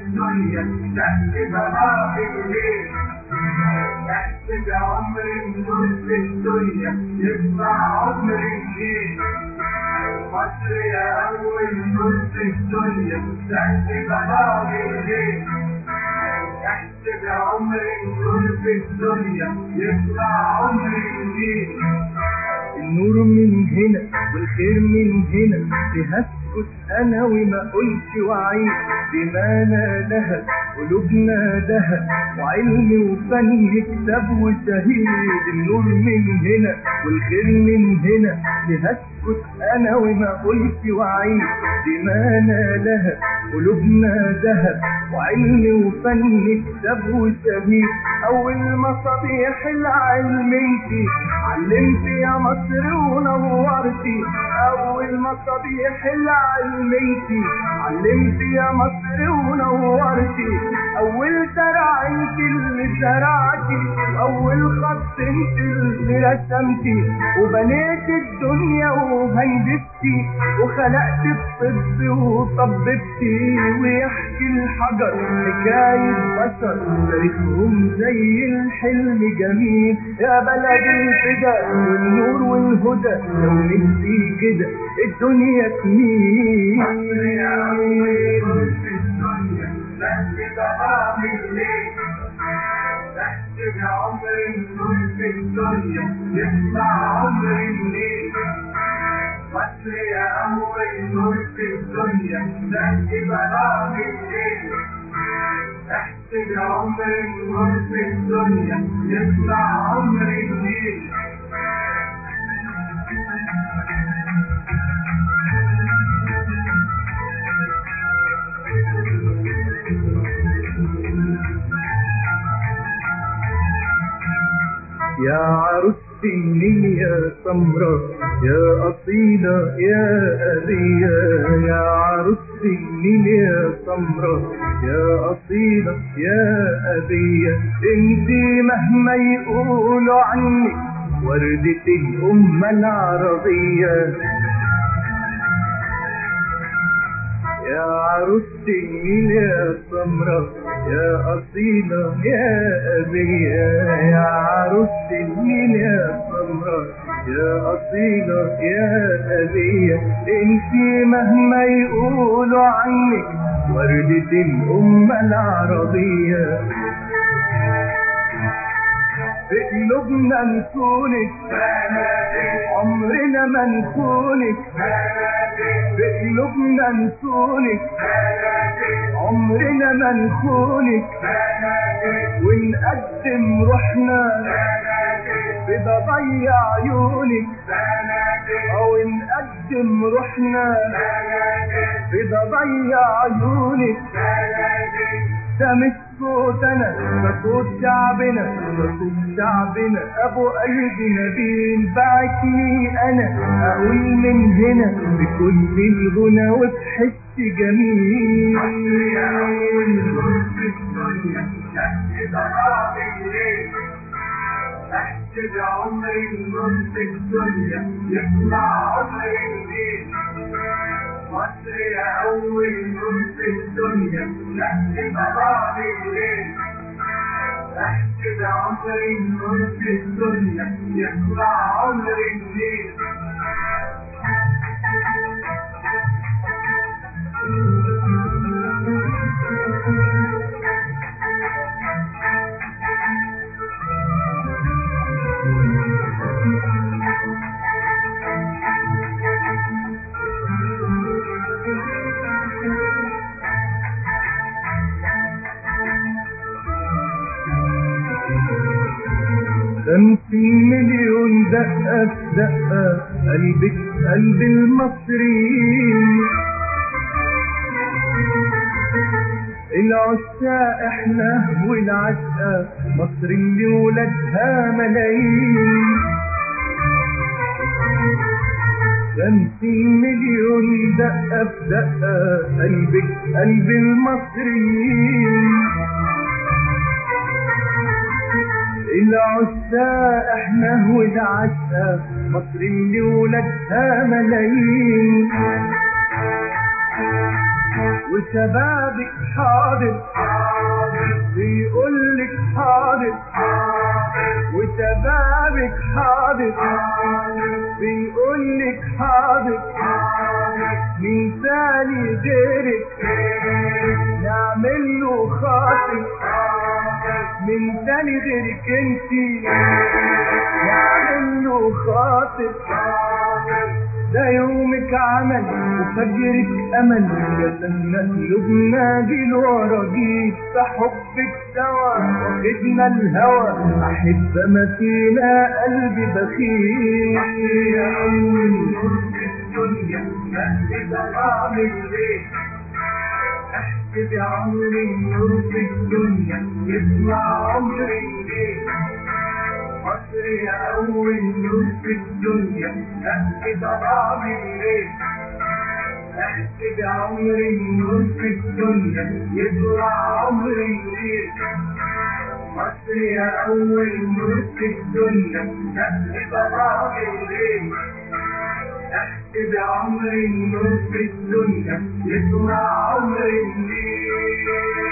الدنيا تحت بهاء الليل تحت عمر النور في الدنيا يطلع عمر الليل مصر يا أول نور في الدنيا تحت بهاء الليل تحت عمر النور في الدنيا يطلع عمر الليل النور من هنا والخير من هنا تهسكت انا وما قلت وعيد بما نالها قلوبنا دهب وعلم وفن كتاب وشهيد النور من هنا والخير من هنا تهسكت انا وما قلت وعيد بما نالها قلوبنا دهب وعلم وفن كتاب وشهيد اول مصابيح العلم انتي علمتي يا مصر ونورتي اول مصابيح العلم انتي علمتي يا مصر ونورتي اول زرع انت اللي زرعتي اول خط انت اللي رسمتي وبنيت الدنيا وهندستي وخلقت الطب وطببتي ويحكي الحجر حكاية بشر تاريخهم زي الحلم جميل يا بلد الفدا والنور والهدى لو نفسي كده الدنيا تميل مصر يا أول نور في الدنيا تحت بهاء الليل تحت عمر النور في الدنيا يطلع عمر الليل مصر يا أول نور في الدنيا تحت بهاء الليل تحت عمر النور في الدنيا يطلع عمر الليل يا عروستي النيل يا سمرة يا أصيلة يا أبية يا عروستي النيل يا سمرة يا أصيلة يا أبية انتي مهما يقولوا عنك وردة الأمة العربية يا عروستي النيل يا سمرة يا أصيلة يا أبية يا عروستي النيل يا سمرة يا أصيلة يا أبية انتي مهما يقولوا عنك وردة الأمة العربية في قلوبنا نكونك عمرنا ما نكونك في قلوبنا نكونك عمرنا ما نكونك ونقدم روحنا بضيع عيونك او نقدم روحنا بضيع عيونك ده مش صوتنا ده صوت شعبنا ده صوت شعبنا ابو قلب نبيل بعتني انا اقول من هنا بكل الغنى وبحس جميل تحت عمر النور في الدنيا يطلع عمر الليل مصر يا أول نور في الدنيا تحت بهاء الليل تحت عمر النور في الدنيا يطلع عمر الليل خمسين مليون دقة في دقة قلبك قلب المصريين العشاق احنا والعشقة مصر اللي ولادها ملايين خمسين مليون دقة في دقة قلبك قلب المصريين العشاق احنا والعشاق مصر اللي ولادها ملايين وشبابك حاضر بيقولك حاضر وشبابك حاضر بيقولك حاضر مين ثاني غيرك نعمل له خاطر من ثاني غيرك انتي نعمل له خاطر ده يومك عمل وفجرك امل يا سنة قلوبنا جيل ورا جيل في حبك سوا واخدنا الهوى احب ما فينا قلبي بخيل يا أول نور في الدنيا مهد ظلام الليل احسب يا عمري النور في الدنيا يطلع عمري الليل مصر يا أول نور في الدنيا مهد ظلام الليل احسب يا عمري النور في الدنيا يطلع عمري الليل مصر يا أول نور في الدنيا مهد ظلام الليل احسب عمري النور في الدنيا يطلع عمري الليل